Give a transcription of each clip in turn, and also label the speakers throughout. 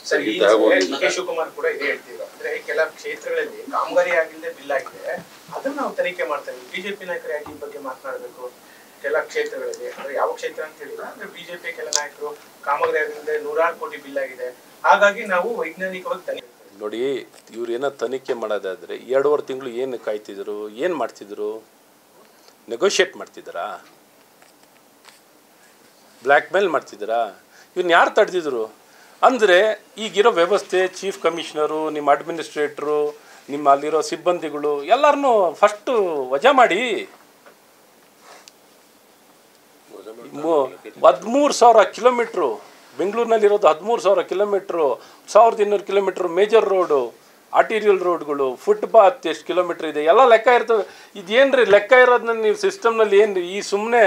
Speaker 1: Sir ಈ
Speaker 2: ಇದಾಗೋದಿಲ್ಲ.
Speaker 1: D K Shivakumar ಕೂಡ ಇದೇ ಹೇಳ್ತಿದ್ರು ಅಂದ್ರೆ ಕೆಲ ಕ್ಷೇತ್ರಗಳಲ್ಲಿ ಕಾಮಗಾರಿ ಆಗಿಲ್ಲದೆ ಬಿಲ್ ಆಗಿದೆ ಅದನ್ನ ನಾವು ತನಿಖೆ ಮಾಡ್ತೇವೆ ಬಿಜೆಪಿ ನಾಯಕರು ಯಾಕೆ ಈ ಬಗ್ಗೆ ಮಾತನಾಡಬೇಕು ಕೆಲ ಕ್ಷೇತ್ರಗಳಲ್ಲಿ ಅಂದ್ರೆ ಯಾವ ಕ್ಷೇತ್ರ ಅಂತ ಹೇಳಿಲ್ಲ ಅಂದ್ರೆ ಬಿಜೆಪಿ ಕೆಲ ನಾಯಕರು ಕಾಮಗಾರಿ ಆಗಿಲ್ಲದೆ ನೂರಾರು ಕೋಟಿ ಬಿಲ್ ಆಗಿದೆ ಹಾಗಾಗಿ ನಾವು ವೈಜ್ಞಾನಿಕವಾಗಿ ತನಿಖೆ
Speaker 3: ನೋಡಿ ಇವ್ರು ಏನೋ ತನಿಖೆ ಮಾಡೋದಾದರೆ ಎರಡೂವರೆ ತಿಂಗಳು ಏನು ಕಾಯ್ತಿದ್ರು ಏನು ಮಾಡ್ತಿದ್ರು ನೆಗೋಷಿಯೇಟ್ ಮಾಡ್ತಿದ್ದೀರಾ ಬ್ಲ್ಯಾಕ್ ಮೇಲ್ ಮಾಡ್ತಿದ್ದೀರಾ ಇವ್ನ ಯಾರು ತಡೆದಿದ್ರು ಅಂದರೆ ಈಗಿರೋ ವ್ಯವಸ್ಥೆ ಚೀಫ್ ಕಮಿಷನರು ನಿಮ್ಮ ಅಡ್ಮಿನಿಸ್ಟ್ರೇಟ್ರು ನಿಮ್ಮ ಅಲ್ಲಿರೋ ಸಿಬ್ಬಂದಿಗಳು ಎಲ್ಲರನ್ನೂ ಫಸ್ಟು ವಜಾ ಮಾಡಿ ಹದಿಮೂರು ಸಾವಿರ ಕಿಲೋಮೀಟ್ರು ಬೆಂಗಳೂರಿನಲ್ಲಿರೋದು ಹದಿಮೂರು ಸಾವಿರ ಕಿಲೋಮೀಟ್ರು ಸಾವಿರದ ಇನ್ನೂರು ಕಿಲೋಮೀಟ್ರ್ ಮೇಜರ್ ರೋಡು ಆರ್ಟಿರಿಯಲ್ ರೋಡ್ಗಳು ಫುಟ್ಪಾತ್ ಎಷ್ಟು ಕಿಲೋಮೀಟ್ರ್ ಇದೆ ಎಲ್ಲ ಲೆಕ್ಕ ಇರ್ತವೆ ಇದೇನು ರೀ ಲೆಕ್ಕ ಇರೋದನ್ನ ನೀವು ಸಿಸ್ಟಮ್ನಲ್ಲಿ ಏನು ಈ ಸುಮ್ಮನೆ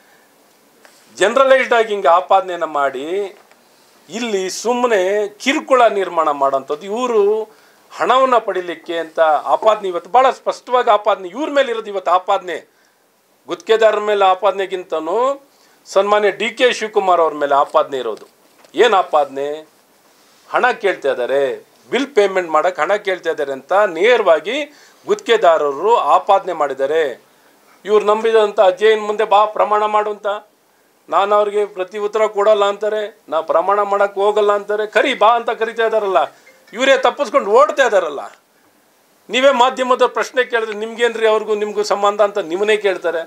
Speaker 3: ಜನರಲೈಸ್ಡ್ ಆಗಿ ಹಿಂಗೆ ಆಪಾದನೆಯನ್ನು ಮಾಡಿ ಇಲ್ಲಿ ಸುಮ್ಮನೆ ಕಿರುಕುಳ ನಿರ್ಮಾಣ ಮಾಡೋಂಥದ್ದು ಇವರು ಹಣವನ್ನು ಪಡಿಲಿಕ್ಕೆ ಅಂತ ಆಪಾದನೆ ಇವತ್ತು ಭಾಳ ಸ್ಪಷ್ಟವಾಗಿ ಆಪಾದನೆ ಇವ್ರ ಮೇಲೆ ಇರೋದು ಇವತ್ತು ಆಪಾದನೆ ಗುತ್ತಿಗೆದಾರರ ಮೇಲೆ ಆಪಾದನೆಗಿಂತನೂ ಸನ್ಮಾನ್ಯ ಡಿ ಕೆ ಶಿವಕುಮಾರ್ ಅವ್ರ ಮೇಲೆ ಆಪಾದನೆ ಇರೋದು ಏನು ಆಪಾದನೆ ಹಣ ಕೇಳ್ತಾ ಇದ್ದಾರೆ ಬಿಲ್ ಪೇಮೆಂಟ್ ಮಾಡೋಕ್ಕೆ ಹಣ ಕೇಳ್ತಾ ಇದ್ದಾರೆ ಅಂತ ನೇರವಾಗಿ ಗುತ್ತಿಗೆದಾರರು ಆಪಾದನೆ ಮಾಡಿದ್ದಾರೆ ಇವ್ರು ನಂಬಿದಂಥ ಅಜ್ಜಯ್ಯನ ಮುಂದೆ ಬಾ ಪ್ರಮಾಣ ಮಾಡು ಅಂತ ನಾನು ಅವ್ರಿಗೆ ಪ್ರತಿ ಉತ್ತರ ಕೊಡಲ್ಲ ಅಂತಾರೆ ನಾ ಪ್ರಮಾಣ ಮಾಡೋಕ್ಕೆ ಹೋಗಲ್ಲ ಅಂತಾರೆ ಕರಿ ಬಾ ಅಂತ ಕರಿತಾ ಇದ್ದಾರಲ್ಲ ಇವರೇ ತಪ್ಪಿಸ್ಕೊಂಡು ಓಡ್ತಾ ಇದ್ದಾರಲ್ಲ ನೀವೇ ಮಾಧ್ಯಮದ ಪ್ರಶ್ನೆ ಕೇಳಿದ್ರೆ ನಿಮ್ಗೇನ್ರಿ ಅವ್ರಿಗೂ ನಿಮಗೂ ಸಂಬಂಧ ಅಂತ ನಿಮ್ಮನ್ನೇ ಕೇಳ್ತಾರೆ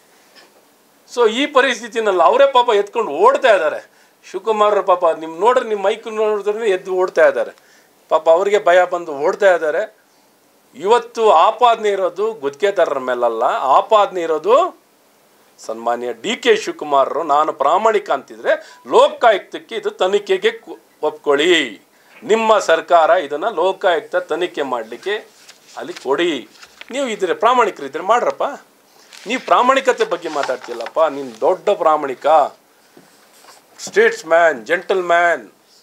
Speaker 3: ಸೊ ಈ ಪರಿಸ್ಥಿತಿನಲ್ಲಿ ಅವರೇ ಪಾಪ ಎತ್ಕೊಂಡು ಓಡ್ತಾ ಇದ್ದಾರೆ ಶಿವಕುಮಾರ್ ಪಾಪ ನಿಮ್ಮ ನೋಡ್ರಿ ನಿಮ್ಮ ಮೈಕ್ ನೋಡಿದ್ರೆ ಎದ್ದು ಓಡ್ತಾ ಇದ್ದಾರೆ ಪಾಪ ಅವರಿಗೆ ಭಯ ಬಂದು ಓಡ್ತಾ ಇದ್ದಾರೆ ಇವತ್ತು ಆಪಾದನೆ ಇರೋದು ಗುತ್ತಿಗೆದಾರರ ಮೇಲಲ್ಲ ಆಪಾದನೆ ಇರೋದು ಸನ್ಮಾನ್ಯ ಡಿ ಕೆ ಶಿವಕುಮಾರರು ನಾನು ಪ್ರಾಮಾಣಿಕ ಅಂತಿದ್ರೆ ಲೋಕಾಯುಕ್ತಕ್ಕೆ ಇದು ತನಿಖೆಗೆ ಕು- ಒಪ್ಕೊಳ್ಳಿ ನಿಮ್ಮ ಸರ್ಕಾರ ಇದನ್ನು ಲೋಕಾಯುಕ್ತ ತನಿಖೆ ಮಾಡಲಿಕ್ಕೆ ಅಲ್ಲಿ ಕೊಡಿ ನೀವು ಇದ್ರೆ ಪ್ರಾಮಾಣಿಕರಿದ್ರೆ ಮಾಡ್ರಪ್ಪ ನೀವು ಪ್ರಾಮಾಣಿಕತೆ ಬಗ್ಗೆ ಮಾತಾಡ್ತಿಲ್ಲಪ್ಪ ನೀನು ದೊಡ್ಡ ಪ್ರಾಮಾಣಿಕ ಸ್ಟೇಟ್ಸ್ ಮ್ಯಾನ್ ಜೆಂಟಲ್ ಮ್ಯಾನ್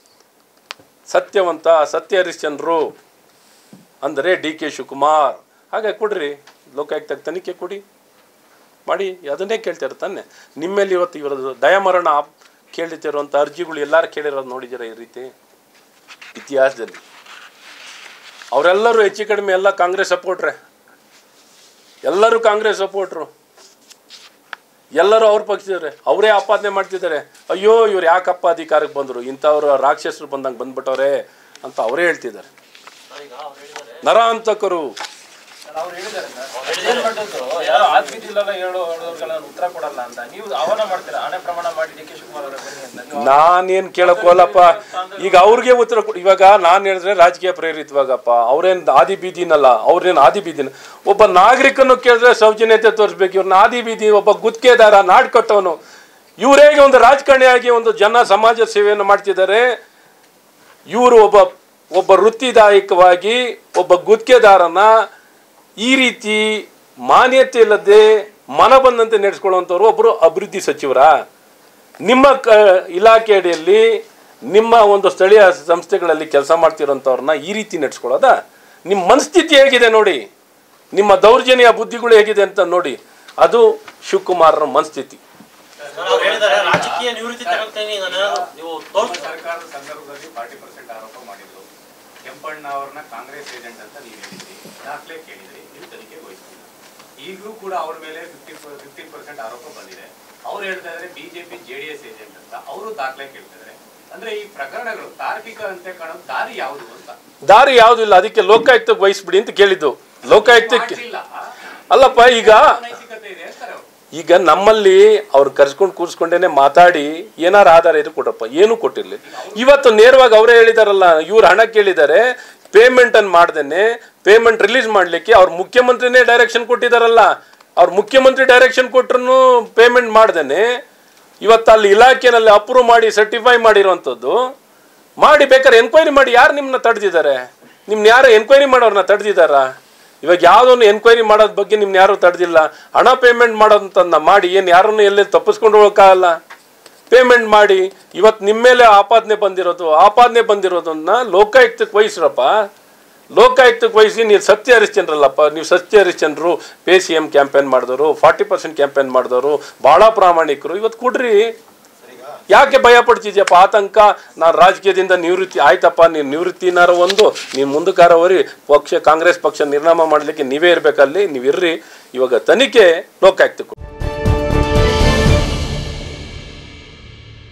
Speaker 3: ಸತ್ಯವಂತ ಸತ್ಯ ಹರಿಶ್ಚಂದ್ರು ಅಂದರೆ ಡಿ ಕೆ ಶಿವಕುಮಾರ್ ಹಾಗೆ ಕೊಡ್ರಿ ಲೋಕಾಯುಕ್ತ ತನಿಖೆ ಕೊಡಿ ಮಾಡಿ ಅದನ್ನೇ ಕೇಳ್ತಾರೆ ತಾನೆ ನಿಮ್ಮಲ್ಲಿ ಇವತ್ತು ಇವರದ್ದು ದಯಾಮರಣ ಆಪ್- ಕೇಳ್ತಿರುವಂಥ ಅರ್ಜಿಗಳು ಎಲ್ಲರೂ ಕೇಳಿರೋದು ನೋಡಿದ್ದೀರಾ ಈ ರೀತಿ ಇತಿಹಾಸದಲ್ಲಿ ಅವರೆಲ್ಲರೂ ಹೆಚ್ಚು ಕಡಿಮೆ ಎಲ್ಲ ಕಾಂಗ್ರೆಸ್ ಸಪೋರ್ಟ್ರೆ ಎಲ್ಲರೂ ಕಾಂಗ್ರೆಸ್ ಸಪೋರ್ಟ್ರು ಎಲ್ಲರೂ ಅವ್ರ ಪಕ್ಷದವ್ರೆ ಅವರೇ ಆಪಾದನೆ ಮಾಡ್ತಿದ್ದಾರೆ ಅಯ್ಯೋ ಇವ್ರು ಯಾಕಪ್ಪ ಅಧಿಕಾರಕ್ಕೆ ಬಂದರು ಇಂಥವ್ರು ರಾಕ್ಷಸರು ಬಂದಂಗೆ ಬಂದ್ಬಿಟ್ಟವ್ರೆ ಅಂತ ಅವರೇ ಹೇಳ್ತಿದ್ದಾರೆ ನರಾಂತಕರು
Speaker 4: ಅವ್ರು ಹೇಳಿದಾರೆ ಸರ್ ಏನ್ ಮಾಡಿದ್ರು ಯಾರೋ ಆದ್ಮಿದಿಲ್ಲಲ್ಲ ಹೇಳೋ ಹೇಳೋರ್ಗೆಲ್ಲ ಉತ್ತರ ಕೊಡಲ್ಲ ಅಂತ ನೀವು ಅವನ ಮಾಡ್ತೀರಾ ಹಣೆ ಪ್ರಮಾಣ ಮಾಡಿ ಡಿ ಕೆ ಶಿವಕುಮಾರ್ ಅವರ ಬನ್ನಿ ಅಂತ ನೀವು
Speaker 3: ನಾನೇನು ಕೇಳಕ್ ಹೋಗಲ್ಲಪ್ಪ ಈಗ ಅವ್ರಿಗೆ ಉತ್ತರ ಕೊಡ್ ಇವಾಗ ನಾನು ಹೇಳಿದ್ರೆ ರಾಜಕೀಯ ಪ್ರೇರಿತವಾಗಪ್ಪ ಅವ್ರೇನು ಆದಿ ಬೀದಿನಲ್ಲ ಅವ್ರೇನು ಆದಿ ಬೀದಿನ ಒಬ್ಬ ನಾಗರಿಕನ್ನು ಕೇಳಿದ್ರೆ ಸೌಜನ್ಯತೆ ತೋರಿಸ್ಬೇಕು ಇವ್ರನ್ನ ಆದಿ ಬೀದಿ ಒಬ್ಬ ಗುತ್ತಿಗೆದಾರ ನಾಡ್ ಕಟ್ಟವನು ಇವರೇಗೆ ಒಂದು ರಾಜಕಾರಣಿಯಾಗಿ ಒಂದು ಜನ ಸಮಾಜ ಸೇವೆಯನ್ನು ಮಾಡ್ತಿದ್ದಾರೆ ಇವರು ಒಬ್ಬ ಒಬ್ಬ ವೃತ್ತಿದಾಯಕವಾಗಿ ಒಬ್ಬ ಗುತ್ತಿಗೆದಾರನ ಈ ರೀತಿ ಮಾನ್ಯತೆ ಇಲ್ಲದೆ ಮನ ಬಂದಂತೆ ನಡೆಸ್ಕೊಳ್ಳುವಂಥವ್ರು ಒಬ್ಬರು ಅಭಿವೃದ್ಧಿ ಸಚಿವರ ನಿಮ್ಮ ಕ ಇಲಾಖೆ ಅಡಿಯಲ್ಲಿ ನಿಮ್ಮ ಒಂದು ಸ್ಥಳೀಯ ಸಂಸ್ಥೆಗಳಲ್ಲಿ ಕೆಲಸ ಮಾಡ್ತಿರೋಂಥವ್ರನ್ನ ಈ ರೀತಿ ನಡೆಸ್ಕೊಳ್ಳೋದ ನಿಮ್ಮ ಮನಸ್ಥಿತಿ ಹೇಗಿದೆ ನೋಡಿ ನಿಮ್ಮ ದೌರ್ಜನ್ಯ ಬುದ್ಧಿಗಳು ಹೇಗಿದೆ ಅಂತ ನೋಡಿ ಅದು ಶಿವಕುಮಾರರ ಮನಸ್ಥಿತಿ
Speaker 5: ಅವ್ರು ಹೇಳಿದ್ದಾರೆ ರಾಜಕೀಯ ನಿವೃತ್ತಿ ತಗೊಳ್ತೇನೆ ನಾನು ನೀವು ತೋರ್ಸ್
Speaker 6: ಸರ್ಕಾರದ ಸಂದರ್ಭದಲ್ಲಿ ಫಾರ್ಟಿ ಪರ್ಸೆಂಟ್ ಆರೋಪ ಮಾಡಿದ್ರು ಕೆಂಪಣ್ಣ ಅವ್ರನ್ನ ಕಾಂಗ್ರೆಸ್ ಏಜೆಂಟ್ ಅಂತ ನೀವು ಹೇಳಿದ್ರಿ ದಾಖಲೆ ಕೇಳಿದ್ರಿ ನೀವು ತನಿಖೆ ವಹಿಸ್ತೀರಿ ಈಗಲೂ ಕೂಡ ಅವ್ರ ಮೇಲೆ ಫಿಫ್ಟಿ ಫಿಫ್ಟೀನ್ ಪರ್ಸೆಂಟ್ ಆರೋಪ ಬಂದಿದೆ ಅವ್ರು ಹೇಳ್ತಾ ಇದ್ದಾರೆ ಬಿಜೆಪಿ ಜೆಡಿಎಸ್ ಏಜೆಂಟ್ ಅಂತ ಅವರು ದಾಖಲೆ ಕೇಳ್ತಿದ್ದಾರೆ ಅಂದ್ರೆ ಈ ಪ್ರಕರಣಗಳು ತಾರ್ಕಿಕ ಅಂತ ಕಾಣೋದು ದಾರಿ ಯಾವುದು ಅಂತ
Speaker 3: ದಾರಿ ಯಾವುದಿಲ್ಲ ಅದಕ್ಕೆ ಲೋಕಾಯುಕ್ತಕ್ಕೆ ವಹಿಸ್ಬಿಡಿ ಅಂತ ಕೇಳಿದ್ದು ಲೋಕಾಯುಕ್ತಕ್ಕೆ
Speaker 6: ಮಾಡ್ಲಿಲ್ಲ
Speaker 3: ಅಲ್ಲಪ್ಪ ಈಗ
Speaker 6: ನೈತಿಕತೆ ಇದೆ ಅಂತಾರೆ ಅವ್ರು
Speaker 3: ಈಗ ನಮ್ಮಲ್ಲಿ ಅವ್ರು ಕರ್ಸ್ಕೊಂಡು ಕೂರಿಸ್ಕೊಂಡೇನೆ ಮಾತಾಡಿ ಏನಾರು ಆಧಾರ ಇದ್ರೆ ಕೊಡ್ರಪ್ಪ ಏನೂ ಕೊಟ್ಟಿರಲಿ ಇವತ್ತು ನೇರವಾಗಿ ಅವರೇ ಹೇಳಿದಾರಲ್ಲ ಇವ್ರು ಹಣ ಕೇಳಿದ್ದಾರೆ ಪೇಮೆಂಟ್ ಅನ್ನು ಮಾಡ್ದೇನೆ ಪೇಮೆಂಟ್ ರಿಲೀಸ್ ಮಾಡಲಿಕ್ಕೆ ಅವ್ರ ಮುಖ್ಯಮಂತ್ರಿನೇ ಡೈರೆಕ್ಷನ್ ಕೊಟ್ಟಿದ್ದಾರಲ್ಲ ಅವ್ರ ಮುಖ್ಯಮಂತ್ರಿ ಡೈರೆಕ್ಷನ್ ಕೊಟ್ರು ಪೇಮೆಂಟ್ ಮಾಡ್ದೇನೆ ಇವತ್ತು ಅಲ್ಲಿ ಇಲಾಖೆನಲ್ಲಿ ಅಪ್ರೂವ್ ಮಾಡಿ ಸರ್ಟಿಫೈ ಮಾಡಿರುವಂಥದ್ದು ಮಾಡಿ ಬೇಕಾದ್ರೆ ಎನ್ಕ್ವೈರಿ ಮಾಡಿ ಯಾರು ನಿಮ್ಮನ್ನ ತಡೆದಿದ್ದಾರೆ ನಿಮ್ನ ಯಾರು ಎನ್ಕ್ವೈರಿ ಮಾಡೋರನ್ನ ತಡೆದಿದ್ದಾರಾ ಇವಾಗ ಯಾವುದನ್ನು ಎನ್ಕ್ವೈರಿ ಮಾಡೋದ್ ಬಗ್ಗೆ ನಿಮ್ನ ಯಾರು ತಡೆದಿಲ್ಲ ಹಣ ಪೇಮೆಂಟ್ ಮಾಡೋದಂತನ್ನ ಮಾಡಿ ಏನು ಯಾರನ್ನು ಎಲ್ಲೇ ತಪ್ಪಿಸ್ಕೊಂಡು ಹೋಗೋಕ್ಕಾಗಲ್ಲ ಪೇಮೆಂಟ್ ಮಾಡಿ ಇವತ್ತು ನಿಮ್ಮ ಮೇಲೆ ಆಪಾದನೆ ಬಂದಿರೋದು ಆಪಾದನೆ ಬಂದಿರೋದನ್ನ ಲೋಕಾಯುಕ್ತಕ್ಕೆ ವಹಿಸ್ರಪ್ಪ ಲೋಕಾಯುಕ್ತಕ್ಕೆ ವಹಿಸಿ ನೀವು ಸತ್ಯ ಹರಿಶ್ಚಂದ್ರಲ್ಲಪ್ಪ ನೀವು Satya Harishchandra pay C M campaign ಮಾಡಿದವರು ಫಾರ್ಟಿ ಪರ್ಸೆಂಟ್ ಕ್ಯಾಂಪೇನ್ ಮಾಡಿದವರು ಭಾಳ ಪ್ರಾಮಾಣಿಕರು ಇವತ್ತು ಕೊಡ್ರಿ
Speaker 4: ಸರ್, ಈಗ
Speaker 3: ಯಾಕೆ ಭಯ ಪಡ್ತಿದ್ಯಪ್ಪ ಆತಂಕ ನಾನು ರಾಜಕೀಯದಿಂದ ನಿವೃತ್ತಿ ಆಯ್ತಪ್ಪ ನೀನು ನಿವೃತ್ತಿನಾರ ಒಂದು ನೀನು ಮುಂದಕ್ಕಾರ ಹೋರಿ ಪಕ್ಷ ಕಾಂಗ್ರೆಸ್ ಪಕ್ಷ ನಿರ್ನಾಮ ಮಾಡಲಿಕ್ಕೆ ನೀವೇ ಇರಬೇಕಲ್ಲಿ ನೀವಿರ್ರಿ ಇವಾಗ ತನಿಖೆ ಲೋಕಾಯುಕ್ತಕ್ಕೆ